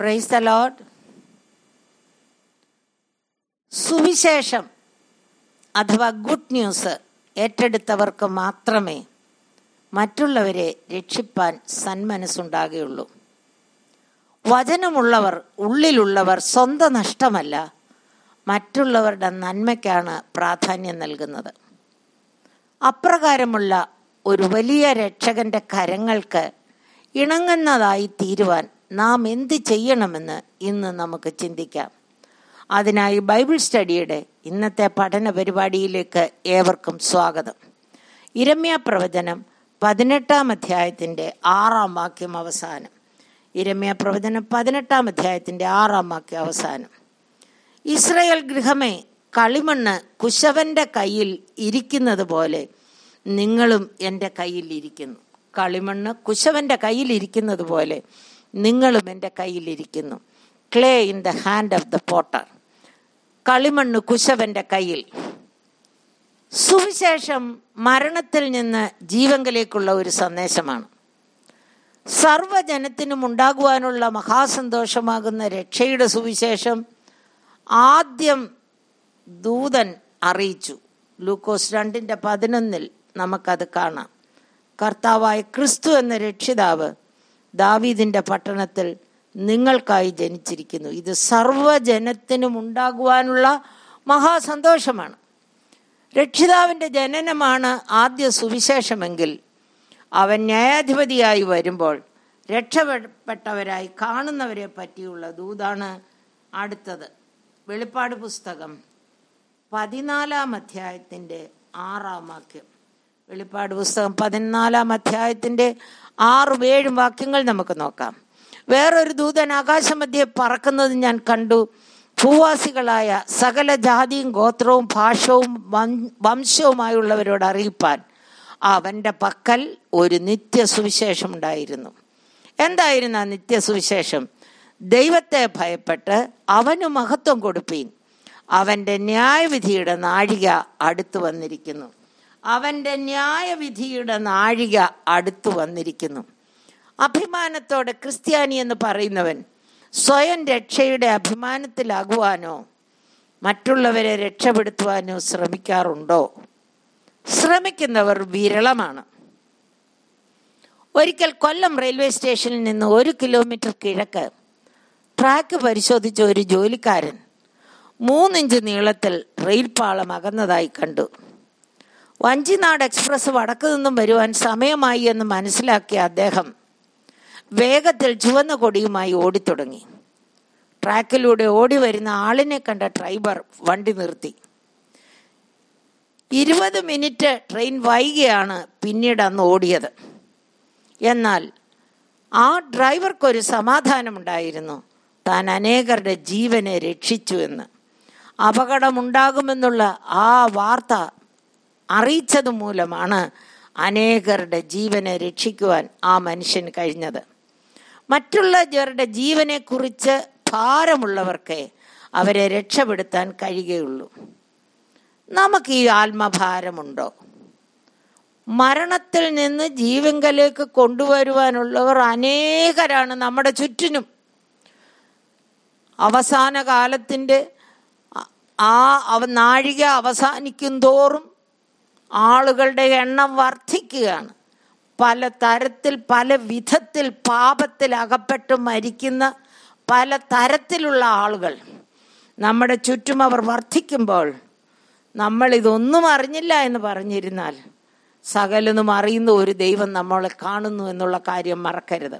praise the load സുവിശേഷം അഥവാ good news ഏറ്റെടുത്തവർക്ക് മാത്രമേ മറ്റുള്ളവരെ രക്ഷിപ്പാൻ സന്മനസ്സുണ്ടാകുകയുള്ളൂ വചനമുള്ളവർ ഉള്ളിലുള്ളവർ സ്വന്തം നഷ്ടമല്ല മറ്റുള്ളവരുടെ നന്മയ്ക്കാണ് പ്രാധാന്യം നൽകുന്നത് അപ്രകാരമുള്ള ഒരു വലിയ രക്ഷകന്റെ കരങ്ങൾക്ക് ഇണങ്ങുന്നതായി തീരുവാൻ നാം എന്ത് ചെയ്യണമെന്ന് ഇന്ന് നമുക്ക് ചിന്തിക്കാം അതിനായി ബൈബിൾ സ്റ്റഡിയുടെ ഇന്നത്തെ പഠന പരിപാടിയിലേക്ക് ഏവർക്കും സ്വാഗതം ഇരമ്യ പ്രവചനം പതിനെട്ടാം അധ്യായത്തിൻ്റെ ആറാം വാക്യം അവസാനം ഇരമ്യ പ്രവചനം പതിനെട്ടാം അധ്യായത്തിൻ്റെ ആറാം വാക്യം അവസാനം ഇസ്രയേൽ ഗൃഹമേ കളിമണ്ണ് കുശവന്റെ കയ്യിൽ ഇരിക്കുന്നത് പോലെ നിങ്ങളും എൻ്റെ കയ്യിൽ ഇരിക്കുന്നു കളിമണ്ണ് കുശവന്റെ കയ്യിൽ ഇരിക്കുന്നത് പോലെ നിങ്ങളും എൻ്റെ കയ്യിൽ ഇരിക്കുന്നു clay in the hand of the potter കളിമണ്ണ് കുശവന്റെ കയ്യിൽ സുവിശേഷം മരണത്തിൽ നിന്ന് ജീവങ്കിലേക്കുള്ള ഒരു സന്ദേശമാണ് സർവജനത്തിനും ഉണ്ടാകുവാനുള്ള മഹാസന്തോഷമാകുന്ന രക്ഷയുടെ സുവിശേഷം ആദ്യം ദൂതൻ അറിയിച്ചു ലൂക്കോസ് രണ്ടിൻ്റെ പതിനൊന്നിൽ നമുക്കത് കാണാം കർത്താവായ ക്രിസ്തു എന്ന രക്ഷിതാവ് ദാവീദിൻ്റെ പട്ടണത്തിൽ നിങ്ങൾക്കായി ജനിച്ചിരിക്കുന്നു ഇത് സർവജനത്തിനും ഉണ്ടാകുവാനുള്ള മഹാസന്തോഷമാണ് രക്ഷിതാവിൻ്റെ ജനനമാണ് ആദ്യ സുവിശേഷമെങ്കിൽ അവൻ ന്യായാധിപതിയായി വരുമ്പോൾ രക്ഷപ്പെട്ടവരായി കാണുന്നവരെ പറ്റിയുള്ള ദൂതാണ് അടുത്തത് വെളിപ്പാട് പുസ്തകം പതിനാലാം അധ്യായത്തിൻ്റെ ആറാം വാക്യം വെളിപ്പാട് പുസ്തകം പതിനാലാം അധ്യായത്തിൻ്റെ ആറും ഏഴും വാക്യങ്ങൾ നമുക്ക് നോക്കാം വേറൊരു ദൂതൻ ആകാശമധ്യെ പറക്കുന്നത് ഞാൻ കണ്ടു ഭൂവാസികളായ സകല ജാതിയും ഗോത്രവും ഭാഷവും വംശവുമായുള്ളവരോട് അറിയിപ്പാൻ അവൻ്റെ പക്കൽ ഒരു നിത്യസുവിശേഷം ഉണ്ടായിരുന്നു എന്തായിരുന്നു ആ നിത്യസുവിശേഷം ദൈവത്തെ ഭയപ്പെട്ട് അവന് മഹത്വം കൊടുപ്പീൻ അവൻ്റെ ന്യായവിധിയുടെ നാഴിക അടുത്തു വന്നിരിക്കുന്നു അവൻ്റെ ന്യായവിധിയുടെ നാഴിക അടുത്തു വന്നിരിക്കുന്നു അഭിമാനത്തോടെ ക്രിസ്ത്യാനി എന്ന് പറയുന്നവൻ സ്വയം രക്ഷയുടെ അഭിമാനത്തിലാകുവാനോ മറ്റുള്ളവരെ രക്ഷപ്പെടുത്തുവാനോ ശ്രമിക്കാറുണ്ടോ ശ്രമിക്കുന്നവർ വിരളമാണ് ഒരിക്കൽ കൊല്ലം റെയിൽവേ സ്റ്റേഷനിൽ നിന്ന് ഒരു കിലോമീറ്റർ കിഴക്ക് ട്രാക്ക് പരിശോധിച്ച ഒരു ജോലിക്കാരൻ മൂന്നിഞ്ച് നീളത്തിൽ റെയിൽ പാളം അകന്നതായി കണ്ടു വഞ്ചിനാട് എക്സ്പ്രസ് വടക്കു നിന്നും വരുവാൻ സമയമായി എന്ന് മനസ്സിലാക്കിയ അദ്ദേഹം വേഗത്തിൽ ചുവന്ന കൊടിയുമായി ഓടിത്തുടങ്ങി ട്രാക്കിലൂടെ ഓടി വരുന്ന ആളിനെ കണ്ട ഡ്രൈവർ വണ്ടി നിർത്തി ഇരുപത് മിനിറ്റ് ട്രെയിൻ വൈകിയാണ് പിന്നീട് അന്ന് ഓടിയത് എന്നാൽ ആ ഡ്രൈവർക്കൊരു സമാധാനമുണ്ടായിരുന്നു താൻ അനേകരുടെ ജീവനെ രക്ഷിച്ചു എന്ന് അപകടമുണ്ടാകുമെന്നുള്ള ആ വാർത്ത അറിയിച്ചത് മൂലമാണ് അനേകരുടെ ജീവനെ രക്ഷിക്കുവാൻ ആ മനുഷ്യന് കഴിഞ്ഞത് മറ്റുള്ളവരുടെ ജീവനെക്കുറിച്ച് ഭാരമുള്ളവർക്ക് അവരെ രക്ഷപ്പെടുത്താൻ കഴിയുകയുള്ളൂ നമുക്ക് ഈ ആത്മഭാരമുണ്ടോ മരണത്തിൽ നിന്ന് ജീവങ്കലേക്ക് കൊണ്ടുവരുവാനുള്ളവർ അനേകരാണ് നമ്മുടെ ചുറ്റിനും അവസാന കാലത്തിൻ്റെ ആ അവ നാഴിക അവസാനിക്കും തോറും ആളുകളുടെ എണ്ണം വർദ്ധിക്കുകയാണ് പല തരത്തിൽ പല വിധത്തിൽ പാപത്തിൽ അകപ്പെട്ട് മരിക്കുന്ന പല തരത്തിലുള്ള ആളുകൾ നമ്മുടെ ചുറ്റും അവർ വർദ്ധിക്കുമ്പോൾ നമ്മൾ ഇതൊന്നും അറിഞ്ഞില്ല എന്ന് പറഞ്ഞിരുന്നാൽ സകലതും അറിയുന്ന ഒരു ദൈവം നമ്മളെ കാണുന്നു എന്നുള്ള കാര്യം മറക്കരുത്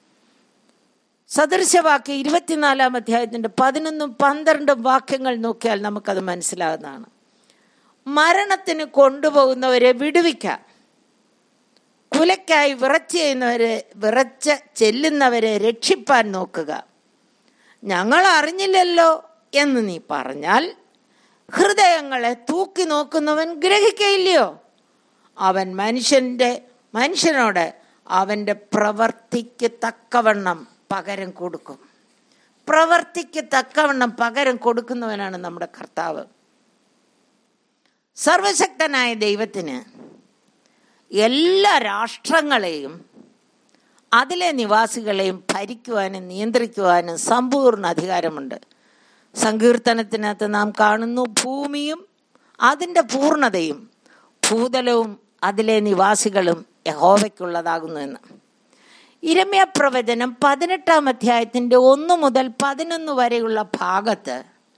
സദൃശവാക്യം ഇരുപത്തിനാലാം അധ്യായത്തിന്റെ പതിനൊന്നും പന്ത്രണ്ടും വാക്യങ്ങൾ നോക്കിയാൽ നമുക്കത് മനസ്സിലാകുന്നതാണ് മരണത്തിന് കൊണ്ടുപോകുന്നവരെ വിടുവിക്കാം കുലയ്ക്കായി വിറച്ച് ചെയ്യുന്നവരെ വിറച്ച് ചെല്ലുന്നവരെ രക്ഷിപ്പാൻ നോക്കുക ഞങ്ങൾ അറിഞ്ഞില്ലല്ലോ എന്ന് നീ പറഞ്ഞാൽ ഹൃദയങ്ങളെ തൂക്കി നോക്കുന്നവൻ ഗ്രഹിക്കയില്ലയോ അവൻ മനുഷ്യന്റെ മനുഷ്യനോട് അവന്റെ പ്രവർത്തിക്ക് തക്കവണ്ണം പകരം കൊടുക്കും പ്രവർത്തിക്ക് തക്കവണ്ണം പകരം കൊടുക്കുന്നവനാണ് നമ്മുടെ കർത്താവ് സർവശക്തനായ ദൈവത്തിന് എല്ലാ രാഷ്ട്രങ്ങളെയും അതിലെ നിവാസികളെയും ഭരിക്കുവാനും നിയന്ത്രിക്കുവാനും സമ്പൂർണ്ണ അധികാരമുണ്ട് സങ്കീർത്തനത്തിനകത്ത് നാം കാണുന്നു ഭൂമിയും അതിൻ്റെ പൂർണ്ണതയും ഭൂതലവും അതിലെ നിവാസികളും യഹോവയ്ക്കുള്ളതാകുന്നു എന്ന് ഇരമ്യ പ്രവചനം പതിനെട്ടാം അധ്യായത്തിൻ്റെ ഒന്ന് മുതൽ പതിനൊന്ന് വരെയുള്ള ഭാഗത്ത്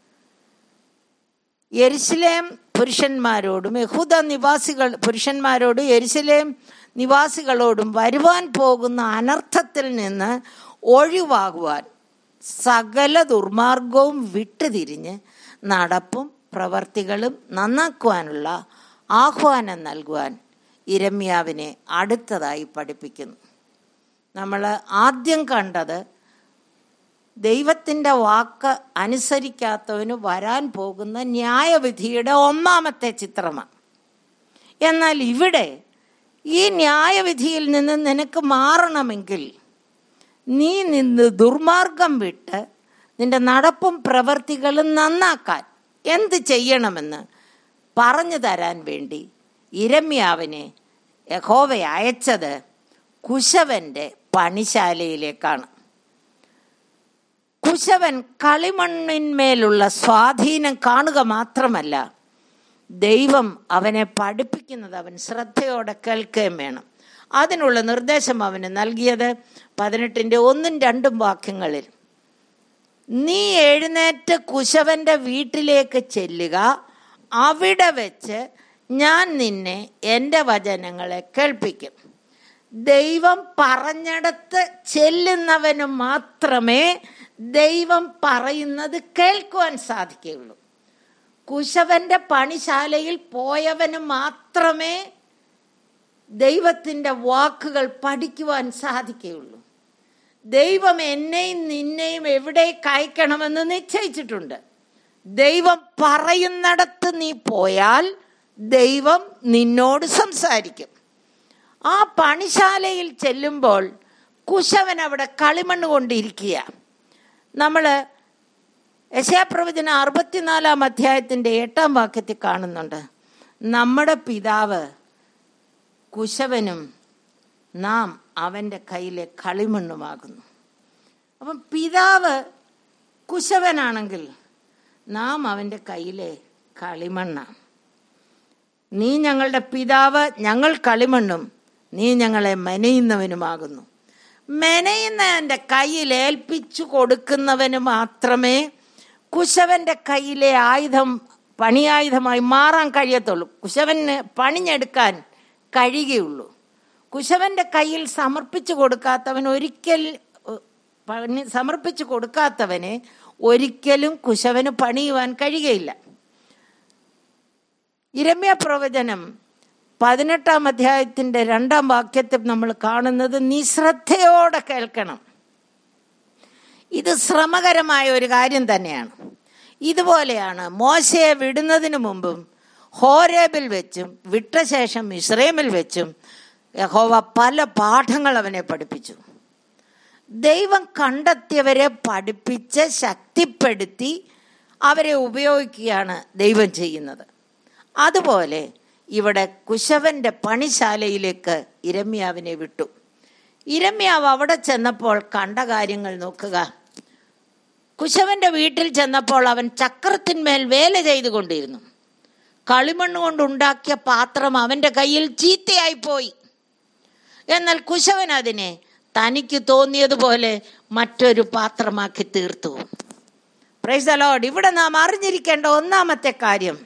യെരുസലേം പുരുഷന്മാരോടും യഹൂദ നിവാസികൾ പുരുഷന്മാരോടും യെരുസലേം നിവാസികളോടും വരുവാൻ പോകുന്ന അനർത്ഥത്തിൽ നിന്ന് ഒഴിവാകുവാൻ സകല ദുർമാർഗവും വിട്ടുതിരിഞ്ഞ് നടപ്പും പ്രവർത്തികളും നന്നാക്കുവാനുള്ള ആഹ്വാനം നൽകുവാൻ ഇരമ്യാവിനെ അടുത്തതായി പഠിപ്പിക്കുന്നു നമ്മൾ ആദ്യം കണ്ടത് ദൈവത്തിൻ്റെ വാക്ക് അനുസരിക്കാത്തവന് വരാൻ പോകുന്ന ന്യായവിധിയുടെ ഒന്നാമത്തെ ചിത്രമാണ് എന്നാൽ ഇവിടെ ഈ ന്യായവിധിയിൽ നിന്ന് നിനക്ക് മാറണമെങ്കിൽ നീ നിന്ന് ദുർമാർഗം വിട്ട് നിന്റെ നടപ്പും പ്രവർത്തികളും നന്നാക്കാൻ എന്ത് ചെയ്യണമെന്ന് പറഞ്ഞു തരാൻ വേണ്ടി ഇരമ്യാവിനെ യഹോവ അയച്ചത് കുശവന്റെ പണിശാലയിലേക്കാണ് കുശവൻ കളിമണ്ണിന്മേലുള്ള സ്വാധീനം കാണുക മാത്രമല്ല ദൈവം അവനെ പഠിപ്പിക്കുന്നത് അവൻ ശ്രദ്ധയോടെ കേൾക്കുകയും വേണം അതിനുള്ള നിർദ്ദേശം അവന് നൽകിയത് പതിനെട്ടിൻ്റെ ഒന്നും രണ്ടും വാക്യങ്ങളിൽ നീ എഴുന്നേറ്റ് കുശവന്റെ വീട്ടിലേക്ക് ചെല്ലുക അവിടെ വെച്ച് ഞാൻ നിന്നെ എൻ്റെ വചനങ്ങളെ കേൾപ്പിക്കും ദൈവം പറഞ്ഞിടത്ത് ചെല്ലുന്നവന് മാത്രമേ ദൈവം പറയുന്നത് കേൾക്കുവാൻ സാധിക്കുകയുള്ളൂ കുശവന്റെ പണിശാലയിൽ പോയവന് മാത്രമേ ദൈവത്തിൻ്റെ വാക്കുകൾ പഠിക്കുവാൻ സാധിക്കുകയുള്ളൂ ദൈവം എന്നെയും നിന്നെയും എവിടേക്ക് അയക്കണമെന്ന് നിശ്ചയിച്ചിട്ടുണ്ട് ദൈവം പറയുന്നിടത്ത് നീ പോയാൽ ദൈവം നിന്നോട് സംസാരിക്കും ആ പണിശാലയിൽ ചെല്ലുമ്പോൾ കുശവൻ അവിടെ കളിമണ്ണ് കൊണ്ടിരിക്കുക നമ്മൾ യശാപ്രവചന അറുപത്തിനാലാം അധ്യായത്തിൻ്റെ എട്ടാം വാക്യത്തിൽ കാണുന്നുണ്ട് നമ്മുടെ പിതാവ് കുശവനും നാം അവൻ്റെ കയ്യിലെ കളിമണ്ണുമാകുന്നു അപ്പം പിതാവ് കുശവനാണെങ്കിൽ നാം അവൻ്റെ കയ്യിലെ കളിമണ്ണാണ് നീ ഞങ്ങളുടെ പിതാവ് ഞങ്ങൾ കളിമണ്ണും നീ ഞങ്ങളെ മെനയുന്നവനുമാകുന്നു മെനയുന്നവൻ്റെ കയ്യിൽ ഏൽപ്പിച്ചു കൊടുക്കുന്നവന് മാത്രമേ കുശവന്റെ കയ്യിലെ ആയുധം പണിയായുധമായി മാറാൻ കഴിയത്തുള്ളൂ കുശവന് പണിഞ്ഞെടുക്കാൻ കഴിയുകയുള്ളൂ കുശവന്റെ കയ്യിൽ സമർപ്പിച്ചു കൊടുക്കാത്തവൻ ഒരിക്കൽ പണി സമർപ്പിച്ചു കൊടുക്കാത്തവനെ ഒരിക്കലും കുശവന് പണിയുവാൻ കഴിയുകയില്ല ഇരമ്യ പ്രവചനം പതിനെട്ടാം അധ്യായത്തിന്റെ രണ്ടാം വാക്യത്തിൽ നമ്മൾ കാണുന്നത് നീ ശ്രദ്ധയോടെ കേൾക്കണം ഇത് ശ്രമകരമായ ഒരു കാര്യം തന്നെയാണ് ഇതുപോലെയാണ് മോശയെ വിടുന്നതിന് മുമ്പും ഹോരേബിൽ വെച്ചും വിട്ട ശേഷം ഇസ്രേമിൽ വെച്ചും യഹോവ പല പാഠങ്ങൾ അവനെ പഠിപ്പിച്ചു ദൈവം കണ്ടെത്തിയവരെ പഠിപ്പിച്ച് ശക്തിപ്പെടുത്തി അവരെ ഉപയോഗിക്കുകയാണ് ദൈവം ചെയ്യുന്നത് അതുപോലെ ഇവിടെ കുശവന്റെ പണിശാലയിലേക്ക് ഇരമ്യാവിനെ വിട്ടു ഇരമ്യാവ് അവിടെ ചെന്നപ്പോൾ കണ്ട കാര്യങ്ങൾ നോക്കുക കുശവന്റെ വീട്ടിൽ ചെന്നപ്പോൾ അവൻ ചക്രത്തിന്മേൽ വേല ചെയ്തുകൊണ്ടിരുന്നു കളിമണ്ണ് കൊണ്ടുണ്ടാക്കിയ പാത്രം അവന്റെ കയ്യിൽ ചീത്തയായി പോയി എന്നാൽ കുശവൻ അതിനെ തനിക്ക് തോന്നിയതുപോലെ മറ്റൊരു പാത്രമാക്കി തീർത്തു പ്രൈസ് അലോഡ് ഇവിടെ നാം അറിഞ്ഞിരിക്കേണ്ട ഒന്നാമത്തെ കാര്യം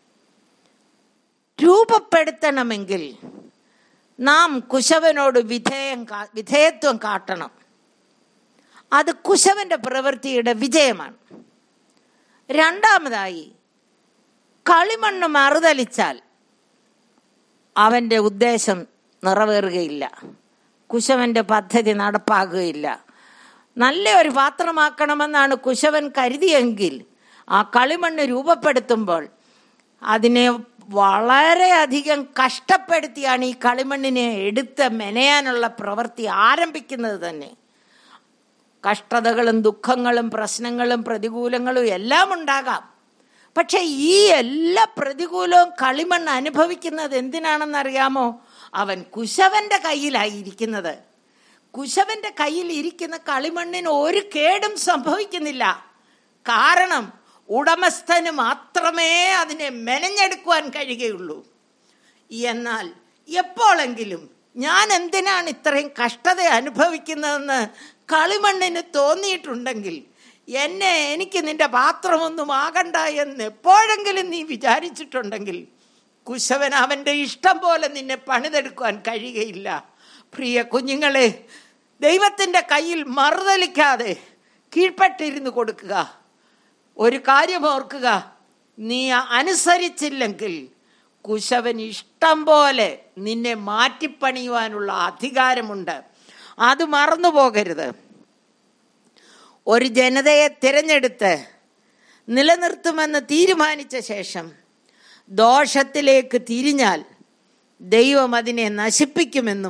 രൂപപ്പെടുത്തണമെങ്കിൽ നാം കുശവനോട് വിധേയം വിധേയത്വം കാട്ടണം അത് കുശവന്റെ പ്രവൃത്തിയുടെ വിജയമാണ് രണ്ടാമതായി കളിമണ്ണ് മറുതലിച്ചാൽ അവൻ്റെ ഉദ്ദേശം നിറവേറുകയില്ല കുശവന്റെ പദ്ധതി നടപ്പാകുകയില്ല നല്ല ഒരു പാത്രമാക്കണമെന്നാണ് കുശവൻ കരുതിയെങ്കിൽ ആ കളിമണ്ണ് രൂപപ്പെടുത്തുമ്പോൾ അതിനെ വളരെയധികം കഷ്ടപ്പെടുത്തിയാണ് ഈ കളിമണ്ണിനെ എടുത്ത് മെനയാനുള്ള പ്രവൃത്തി ആരംഭിക്കുന്നത് തന്നെ കഷ്ടതകളും ദുഃഖങ്ങളും പ്രശ്നങ്ങളും പ്രതികൂലങ്ങളും എല്ലാം ഉണ്ടാകാം പക്ഷെ ഈ എല്ലാ പ്രതികൂലവും കളിമണ്ണ് അനുഭവിക്കുന്നത് എന്തിനാണെന്നറിയാമോ അവൻ കുശവന്റെ കയ്യിലായിരിക്കുന്നത് കുശവന്റെ കയ്യിൽ ഇരിക്കുന്ന കളിമണ്ണിന് ഒരു കേടും സംഭവിക്കുന്നില്ല കാരണം ഉടമസ്ഥന് മാത്രമേ അതിനെ മെനഞ്ഞെടുക്കുവാൻ കഴിയുകയുള്ളൂ എന്നാൽ എപ്പോഴെങ്കിലും ഞാൻ എന്തിനാണ് ഇത്രയും കഷ്ടത അനുഭവിക്കുന്നതെന്ന് കളിമണ്ണിന് തോന്നിയിട്ടുണ്ടെങ്കിൽ എന്നെ എനിക്ക് നിന്റെ പാത്രമൊന്നും ആകണ്ട എന്ന് എപ്പോഴെങ്കിലും നീ വിചാരിച്ചിട്ടുണ്ടെങ്കിൽ കുശവൻ അവൻ്റെ ഇഷ്ടം പോലെ നിന്നെ പണിതെടുക്കുവാൻ കഴിയുകയില്ല പ്രിയ കുഞ്ഞുങ്ങളെ ദൈവത്തിൻ്റെ കയ്യിൽ മറുതലിക്കാതെ കീഴ്പ്പെട്ടിരുന്ന് കൊടുക്കുക ഒരു കാര്യം ഓർക്കുക നീ അനുസരിച്ചില്ലെങ്കിൽ കുശവൻ ഇഷ്ടം പോലെ നിന്നെ മാറ്റിപ്പണിയുവാനുള്ള അധികാരമുണ്ട് അത് മറന്നു പോകരുത് ഒരു ജനതയെ തിരഞ്ഞെടുത്ത് നിലനിർത്തുമെന്ന് തീരുമാനിച്ച ശേഷം ദോഷത്തിലേക്ക് തിരിഞ്ഞാൽ ദൈവം അതിനെ നശിപ്പിക്കുമെന്നും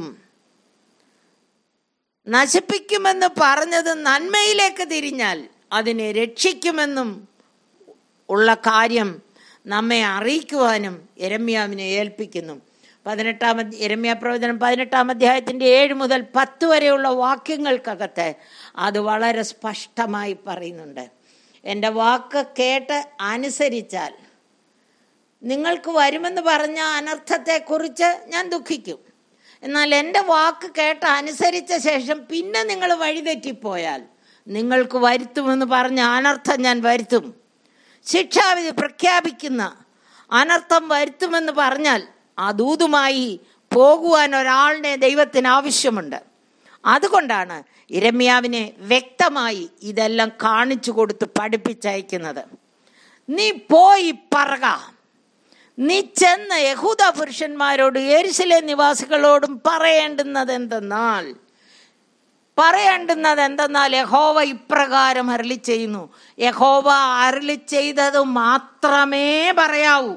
നശിപ്പിക്കുമെന്ന് പറഞ്ഞത് നന്മയിലേക്ക് തിരിഞ്ഞാൽ അതിനെ രക്ഷിക്കുമെന്നും ഉള്ള കാര്യം നമ്മെ അറിയിക്കുവാനും എരമ്യാവിനെ ഏൽപ്പിക്കുന്നു പതിനെട്ടാം എരമ്യ പ്രവചനം പതിനെട്ടാം അധ്യായത്തിൻ്റെ ഏഴ് മുതൽ പത്ത് വരെയുള്ള വാക്യങ്ങൾക്കകത്ത് അത് വളരെ സ്പഷ്ടമായി പറയുന്നുണ്ട് എൻ്റെ വാക്ക് കേട്ട് അനുസരിച്ചാൽ നിങ്ങൾക്ക് വരുമെന്ന് പറഞ്ഞ അനർത്ഥത്തെക്കുറിച്ച് ഞാൻ ദുഃഖിക്കും എന്നാൽ എൻ്റെ വാക്ക് കേട്ട് അനുസരിച്ച ശേഷം പിന്നെ നിങ്ങൾ വഴിതെറ്റിപ്പോയാൽ നിങ്ങൾക്ക് വരുത്തുമെന്ന് പറഞ്ഞ അനർത്ഥം ഞാൻ വരുത്തും ശിക്ഷാവിധി പ്രഖ്യാപിക്കുന്ന അനർത്ഥം വരുത്തുമെന്ന് പറഞ്ഞാൽ ആ ദൂതുമായി പോകുവാൻ ഒരാളിനെ ദൈവത്തിന് ആവശ്യമുണ്ട് അതുകൊണ്ടാണ് ഇരമ്യാവിനെ വ്യക്തമായി ഇതെല്ലാം കാണിച്ചു കൊടുത്ത് പഠിപ്പിച്ചയക്കുന്നത് നീ പോയി പറക നീ ചെന്ന യഹൂദ പുരുഷന്മാരോട് എരിശിലെ നിവാസികളോടും പറയേണ്ടുന്നത് എന്തെന്നാൽ പറയേണ്ടുന്നത് എന്തെന്നാൽ യഹോവ ഇപ്രകാരം അരളി ചെയ്യുന്നു യഹോവ അരളി ചെയ്തത് മാത്രമേ പറയാവൂ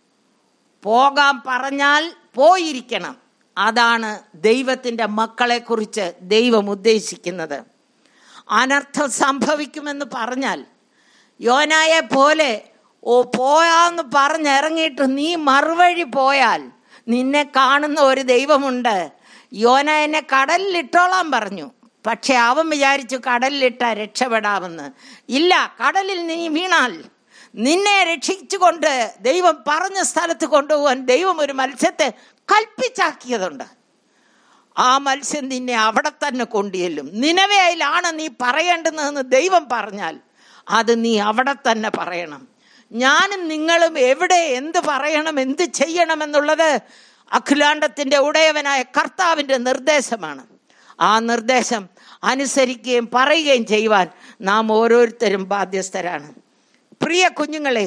പോകാൻ പറഞ്ഞാൽ പോയിരിക്കണം അതാണ് ദൈവത്തിൻ്റെ മക്കളെക്കുറിച്ച് ദൈവം ഉദ്ദേശിക്കുന്നത് അനർത്ഥം സംഭവിക്കുമെന്ന് പറഞ്ഞാൽ യോനായെ പോലെ ഓ പോയാന്ന് പറഞ്ഞിറങ്ങിയിട്ട് നീ മറുവഴി പോയാൽ നിന്നെ കാണുന്ന ഒരു ദൈവമുണ്ട് യോന എന്നെ കടലിലിട്ടോളാൻ പറഞ്ഞു പക്ഷെ അവൻ വിചാരിച്ചു കടലിലിട്ട രക്ഷപ്പെടാമെന്ന് ഇല്ല കടലിൽ നീ വീണാൽ നിന്നെ രക്ഷിച്ചുകൊണ്ട് ദൈവം പറഞ്ഞ സ്ഥലത്ത് കൊണ്ടുപോകാൻ ദൈവം ഒരു മത്സ്യത്തെ കൽപ്പിച്ചാക്കിയതുണ്ട് ആ മത്സ്യം നിന്നെ അവിടെ തന്നെ കൊണ്ടുചെല്ലും നിലവയിലാണ് നീ പറയേണ്ടുന്നതെന്ന് ദൈവം പറഞ്ഞാൽ അത് നീ അവിടെ തന്നെ പറയണം ഞാനും നിങ്ങളും എവിടെ എന്ത് പറയണം എന്ത് ചെയ്യണമെന്നുള്ളത് അഖിലാണ്ടത്തിൻ്റെ ഉടയവനായ കർത്താവിൻ്റെ നിർദ്ദേശമാണ് ആ നിർദ്ദേശം അനുസരിക്കുകയും പറയുകയും ചെയ്യുവാൻ നാം ഓരോരുത്തരും ബാധ്യസ്ഥരാണ് പ്രിയ കുഞ്ഞുങ്ങളെ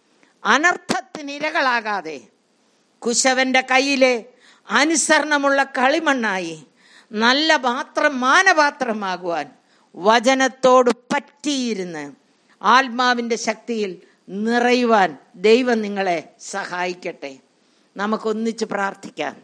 അനർത്ഥത്തിനിരകളാകാതെ കുശവന്റെ കയ്യിലെ അനുസരണമുള്ള കളിമണ്ണായി നല്ല പാത്രം മാനപാത്രമാകുവാൻ വചനത്തോട് പറ്റിയിരുന്ന് ആത്മാവിൻ്റെ ശക്തിയിൽ നിറയുവാൻ ദൈവം നിങ്ങളെ സഹായിക്കട്ടെ നമുക്കൊന്നിച്ച് പ്രാർത്ഥിക്കാം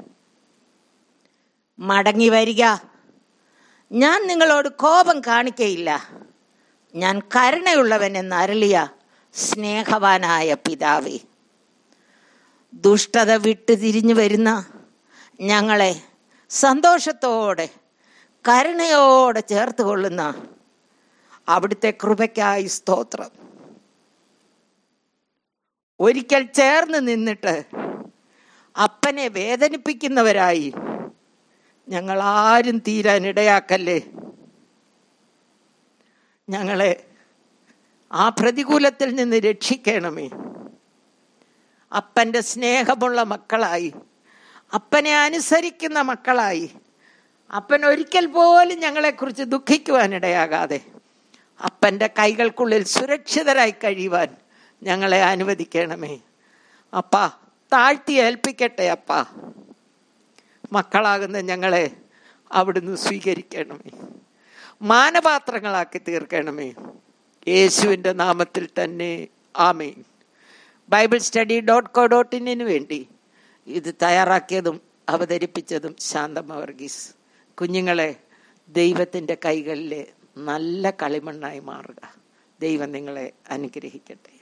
മടങ്ങി വരിക ഞാൻ നിങ്ങളോട് കോപം കാണിക്കയില്ല ഞാൻ കരുണയുള്ളവൻ എന്ന് അരളിയ സ്നേഹവാനായ പിതാവേ ദുഷ്ടത വിട്ട് തിരിഞ്ഞു വരുന്ന ഞങ്ങളെ സന്തോഷത്തോടെ കരുണയോടെ ചേർത്ത് കൊള്ളുന്ന അവിടുത്തെ കൃപയ്ക്കായി സ്തോത്രം ഒരിക്കൽ ചേർന്ന് നിന്നിട്ട് അപ്പനെ വേദനിപ്പിക്കുന്നവരായി ഞങ്ങൾ ആരും തീരാൻ ഇടയാക്കല്ലേ ഞങ്ങളെ ആ പ്രതികൂലത്തിൽ നിന്ന് രക്ഷിക്കണമേ അപ്പൻ്റെ സ്നേഹമുള്ള മക്കളായി അപ്പനെ അനുസരിക്കുന്ന മക്കളായി അപ്പൻ ഒരിക്കൽ പോലും ഞങ്ങളെക്കുറിച്ച് ദുഃഖിക്കുവാനിടയാകാതെ അപ്പൻ്റെ കൈകൾക്കുള്ളിൽ സുരക്ഷിതരായി കഴിയുവാൻ ഞങ്ങളെ അനുവദിക്കണമേ അപ്പ താഴ്ത്തി ഏൽപ്പിക്കട്ടെ അപ്പ മക്കളാകുന്ന ഞങ്ങളെ അവിടുന്ന് സ്വീകരിക്കണമേ മാനപാത്രങ്ങളാക്കി തീർക്കണമേ യേശുവിൻ്റെ നാമത്തിൽ തന്നെ ആമേൻ Bible study dot co dot ഇന്നിന് വേണ്ടി ഇത് തയ്യാറാക്കിയതും അവതരിപ്പിച്ചതും ശാന്തമ വർഗീസ് കുഞ്ഞുങ്ങളെ ദൈവത്തിൻ്റെ കൈകളിലെ നല്ല കളിമണ്ണായി മാറുക ദൈവം നിങ്ങളെ അനുഗ്രഹിക്കട്ടെ